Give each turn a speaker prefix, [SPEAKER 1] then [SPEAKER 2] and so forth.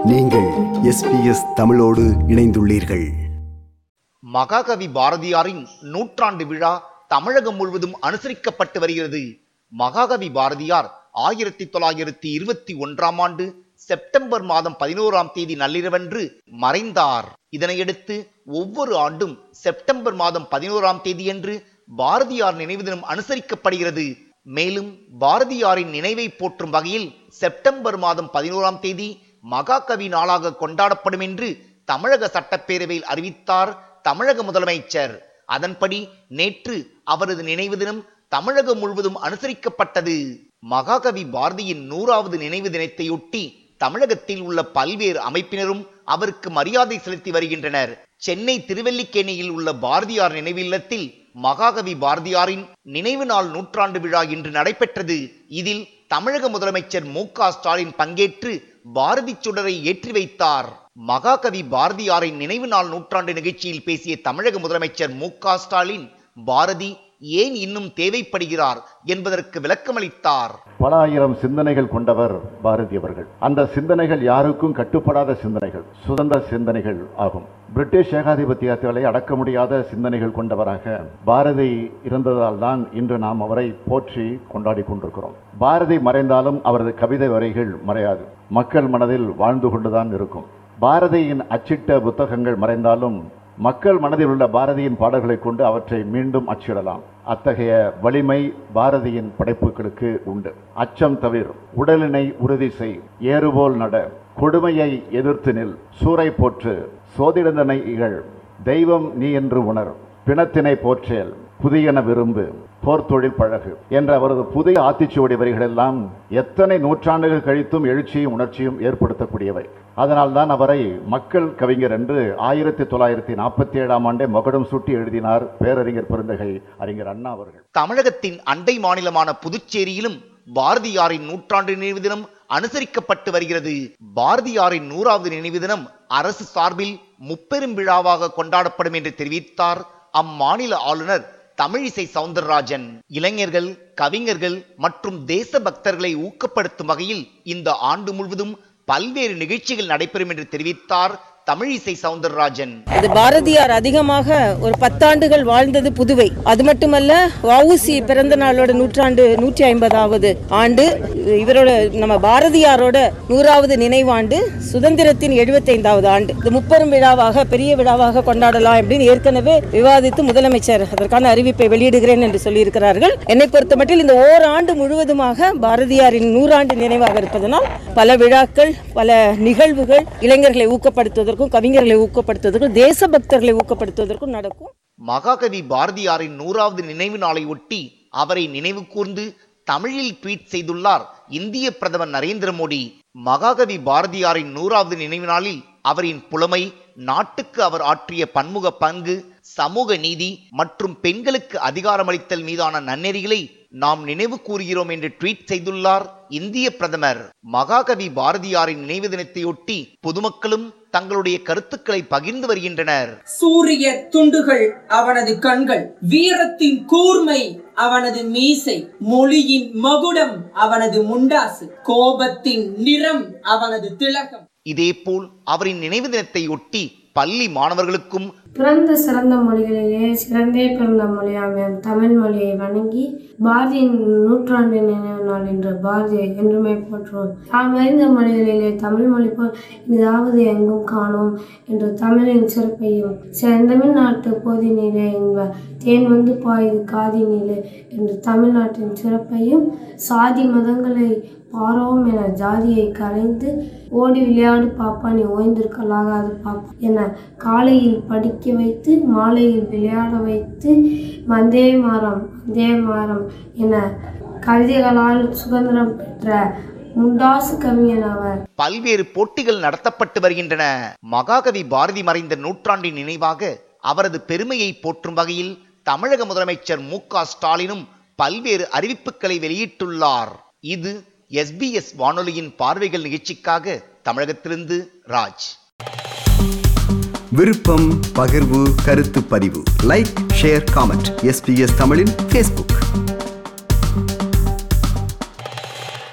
[SPEAKER 1] நீங்கள் எஸ்பிஎஸ் தமிழோடு இணைந்துள்ளீர்கள்
[SPEAKER 2] மகாகவி பாரதியாரின் நூற்றாண்டு விழா தமிழகம் முழுவதும் அனுசரிக்கப்பட்டு வருகிறது மகாகவி பாரதியார் ஆயிரத்தி தொள்ளாயிரத்தி இருபத்தி ஒன்றாம் ஆண்டு செப்டம்பர் மாதம் பதினோராம் தேதி நள்ளிரவன்று மறைந்தார் இதனையடுத்து ஒவ்வொரு ஆண்டும் செப்டம்பர் மாதம் பதினோராம் தேதியன்று பாரதியார் நினைவு தினம் அனுசரிக்கப்படுகிறது மேலும் பாரதியாரின் நினைவை போற்றும் வகையில் செப்டம்பர் மாதம் பதினோராம் தேதி மகாகவி நாளாக கொண்டாடப்படும் என்று தமிழக சட்டப்பேரவையில் அறிவித்தார் தமிழக முதலமைச்சர் அதன்படி நேற்று அவரது நினைவு தினம் தமிழகம் முழுவதும் அனுசரிக்கப்பட்டது மகாகவி பாரதியின் நூறாவது நினைவு தினத்தையொட்டி தமிழகத்தில் உள்ள பல்வேறு அமைப்பினரும் அவருக்கு மரியாதை செலுத்தி வருகின்றனர் சென்னை திருவல்லிக்கேணியில் உள்ள பாரதியார் நினைவில்லத்தில் மகாகவி பாரதியாரின் நினைவு நாள் நூற்றாண்டு விழா இன்று நடைபெற்றது இதில் தமிழக முதலமைச்சர் மு க ஸ்டாலின் பங்கேற்று பாரதி சுடரை ஏற்றி வைத்தார் மகாகவி பாரதியாரின் நினைவு நாள் நூற்றாண்டு நிகழ்ச்சியில் பேசிய தமிழக முதலமைச்சர் மு க ஸ்டாலின் பாரதி ஏன் இன்னும் தேவைப்படுகிறார் என்பதற்கு விளக்கமளித்தார்
[SPEAKER 3] பல ஆயிரம் சிந்தனைகள் கொண்டவர் பாரதி அவர்கள் அந்த சிந்தனைகள் யாருக்கும் கட்டுப்படாத சிந்தனைகள் சுதந்திர சிந்தனைகள் ஆகும் பிரிட்டிஷ் ஏகாதிபத்தியத்தை அடக்க முடியாத சிந்தனைகள் கொண்டவராக பாரதி இருந்ததால் தான் இன்று நாம் அவரை போற்றி கொண்டாடி கொண்டிருக்கிறோம் பாரதி மறைந்தாலும் அவரது கவிதை வரிகள் மறையாது மக்கள் மனதில் வாழ்ந்து கொண்டுதான் இருக்கும் பாரதியின் அச்சிட்ட புத்தகங்கள் மறைந்தாலும் மக்கள் மனதில் உள்ள பாரதியின் பாடல்களை கொண்டு அவற்றை மீண்டும் அச்சிடலாம் அத்தகைய வலிமை பாரதியின் படைப்புகளுக்கு உண்டு அச்சம் தவிர உடலினை உறுதி செய் ஏறுபோல் நட கொடுமையை எதிர்த்து நில் சூறை போற்று சோதிடந்தனை இகழ் தெய்வம் நீ என்று உணர் பிணத்தினை போற்றேல் புதியன விரும்பு போர் தொழில் பழகு என்ற அவரது புதிய ஆத்திச்சுவடி வரிகளெல்லாம் எத்தனை நூற்றாண்டுகள் கழித்தும் எழுச்சியும் உணர்ச்சியும் ஏற்படுத்தக்கூடியவை அதனால்தான் அவரை மக்கள் கவிஞர் என்று ஆயிரத்தி தொள்ளாயிரத்தி நாற்பத்தி ஏழாம் ஆண்டே மகுடம் சூட்டி எழுதினார் பேரறிஞர் பெருந்தகை அறிஞர் அண்ணா அவர்கள்
[SPEAKER 2] தமிழகத்தின் அண்டை மாநிலமான புதுச்சேரியிலும் பாரதியாரின் நூற்றாண்டு நினைவு தினம் அனுசரிக்கப்பட்டு வருகிறது பாரதியாரின் நூறாவது நினைவு தினம் அரசு சார்பில் முப்பெரும் விழாவாக கொண்டாடப்படும் என்று தெரிவித்தார் அம்மாநில ஆளுநர் தமிழிசை சவுந்தரராஜன் இளைஞர்கள் கவிஞர்கள் மற்றும் தேசபக்தர்களை ஊக்கப்படுத்தும் வகையில் இந்த ஆண்டு முழுவதும் பல்வேறு நிகழ்ச்சிகள் நடைபெறும் என்று தெரிவித்தார் தமிழிசை சவுந்தரராஜன்
[SPEAKER 4] இது பாரதியார் அதிகமாக ஒரு பத்தாண்டுகள் வாழ்ந்தது புதுவை அது மட்டுமல்ல வஉசி பிறந்த நாளோட நூற்றாண்டு நூற்றி ஐம்பதாவது ஆண்டு இவரோட நம்ம பாரதியாரோட நூறாவது நினைவாண்டு சுதந்திரத்தின் எழுபத்தைந்தாவது ஆண்டு இது முப்பெரும் விழாவாக பெரிய விழாவாக கொண்டாடலாம் அப்படின்னு ஏற்கனவே விவாதித்து முதலமைச்சர் அதற்கான அறிவிப்பை வெளியிடுகிறேன் என்று சொல்லியிருக்கிறார்கள் என்னை பொறுத்தமட்டில் இந்த ஓராண்டு முழுவதுமாக பாரதியாரின் நூறாண்டு நினைவாக இருப்பதனால் பல விழாக்கள் பல நிகழ்வுகள் இளைஞர்களை ஊக்கப்படுத்துவதற்கும் கவிஞர்களை ஊக்கப்படுத்துவதற்கும் தேசபக்தர்களை ஊக்கப்படுத்துவதற்கும் நடக்கும்
[SPEAKER 2] மகாகவி பாரதியாரின் நூறாவது நினைவு நாளை ஒட்டி அவரை நினைவு கூர்ந்து தமிழில் ட்வீட் செய்துள்ளார் இந்திய பிரதமர் நரேந்திர மோடி மகாகவி பாரதியாரின் நூறாவது நினைவு நாளில் அவரின் புலமை நாட்டுக்கு அவர் ஆற்றிய பன்முக பங்கு சமூக நீதி மற்றும் பெண்களுக்கு அதிகாரமளித்தல் மீதான நன்னெறிகளை நாம் நினைவு கூறுகிறோம் என்று ட்வீட் செய்துள்ளார் இந்திய பிரதமர் மகாகவி பாரதியாரின் நினைவு தினத்தையொட்டி பொதுமக்களும் தங்களுடைய கருத்துக்களை பகிர்ந்து வருகின்றனர்
[SPEAKER 5] சூரிய துண்டுகள் அவனது கண்கள் வீரத்தின் கூர்மை அவனது மீசை மொழியின் மகுடம் அவனது முண்டாசு கோபத்தின் நிறம் அவனது திலகம்
[SPEAKER 2] இதேபோல் அவரின் நினைவு தினத்தையொட்டி பள்ளி மாணவர்களுக்கும்
[SPEAKER 6] பிறந்த சிறந்த மொழிகளிலே சிறந்தே பிறந்த மொழியாம் எம் தமிழ் மொழியை வணங்கி பாரதியின் நூற்றாண்டு நினைவு நாள் என்ற பாரதியை என்றுமே போற்றுவோம் தாம் அறிந்த மொழிகளிலே தமிழ் மொழி போல் இதாவது எங்கும் காணோம் என்று தமிழின் சிறப்பையும் செந்தமிழ் நாட்டு போதினிலே என்ப தேன் வந்து பாயுது காதினிலே என்று தமிழ்நாட்டின் சிறப்பையும் சாதி மதங்களை பாரோம் என ஜாதியை கரைந்து ஓடி விளையாடு பாப்பா நீ ஓய்ந்திருக்கலாகாது பாப்பா என காலையில் படிக்க வைத்து மாலையில் விளையாட வைத்து வந்தே மாறம் வந்தே மாறம் என கவிதைகளால் சுதந்திரம் பெற்ற முண்டாசு கவிஞன் அவர்
[SPEAKER 2] பல்வேறு போட்டிகள் நடத்தப்பட்டு வருகின்றன மகாகவி பாரதி மறைந்த நூற்றாண்டின் நினைவாக அவரது பெருமையை போற்றும் வகையில் தமிழக முதலமைச்சர் மு க ஸ்டாலினும் பல்வேறு அறிவிப்புகளை வெளியிட்டுள்ளார் இது எஸ்பிஎஸ் வானொலியின் பார்வைகள் நிகழ்ச்சிக்காக தமிழகத்திலிருந்து ராஜ்
[SPEAKER 1] விருப்பம் பகிர்வு கருத்து பதிவு லைக் ஷேர் காமெண்ட் எஸ்பிஎஸ் தமிழின் ஃபேஸ்புக்